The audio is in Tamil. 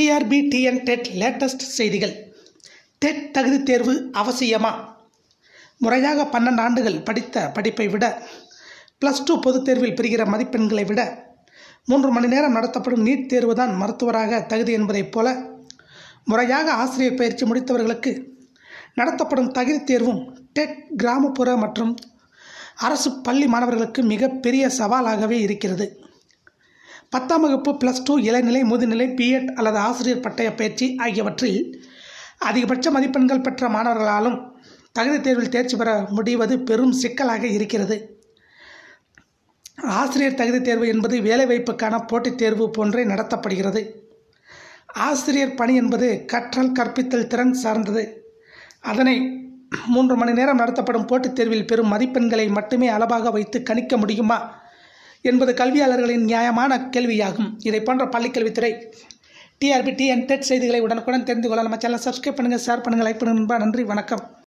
டிஆர்பி டிஎன் டெட் லேட்டஸ்ட் செய்திகள் டெட் தகுதி தேர்வு அவசியமா முறையாக பன்னெண்டு ஆண்டுகள் படித்த படிப்பை விட ப்ளஸ் டூ பொதுத் தேர்வில் பெறுகிற மதிப்பெண்களை விட மூன்று மணி நேரம் நடத்தப்படும் நீட் தேர்வு தான் மருத்துவராக தகுதி என்பதைப் போல முறையாக ஆசிரியர் பயிற்சி முடித்தவர்களுக்கு நடத்தப்படும் தகுதி தேர்வும் டெட் கிராமப்புற மற்றும் அரசு பள்ளி மாணவர்களுக்கு மிகப்பெரிய சவாலாகவே இருக்கிறது பத்தாம் வகுப்பு ப்ளஸ் டூ இளநிலை முதுநிலை பிஎட் அல்லது ஆசிரியர் பட்டய பயிற்சி ஆகியவற்றில் அதிகபட்ச மதிப்பெண்கள் பெற்ற மாணவர்களாலும் தகுதி தேர்வில் தேர்ச்சி பெற முடிவது பெரும் சிக்கலாக இருக்கிறது ஆசிரியர் தகுதி தேர்வு என்பது வேலைவாய்ப்புக்கான போட்டித் தேர்வு போன்றே நடத்தப்படுகிறது ஆசிரியர் பணி என்பது கற்றல் கற்பித்தல் திறன் சார்ந்தது அதனை மூன்று மணி நேரம் நடத்தப்படும் போட்டித் தேர்வில் பெறும் மதிப்பெண்களை மட்டுமே அளவாக வைத்து கணிக்க முடியுமா என்பது கல்வியாளர்களின் நியாயமான கேள்வியாகும் இதை போன்ற பள்ளிக்கல்வித்துறை டிஆர்பி டிஎன் டெட் செய்திகளை உடனுக்குடன் தெரிந்து கொள்ள நம்ம சேனல் சப்ஸ்கிரைப் பண்ணுங்கள் ஷேர் பண்ணுங்கள் லைக் பண்ணுங்கள் நன்றி வணக்கம்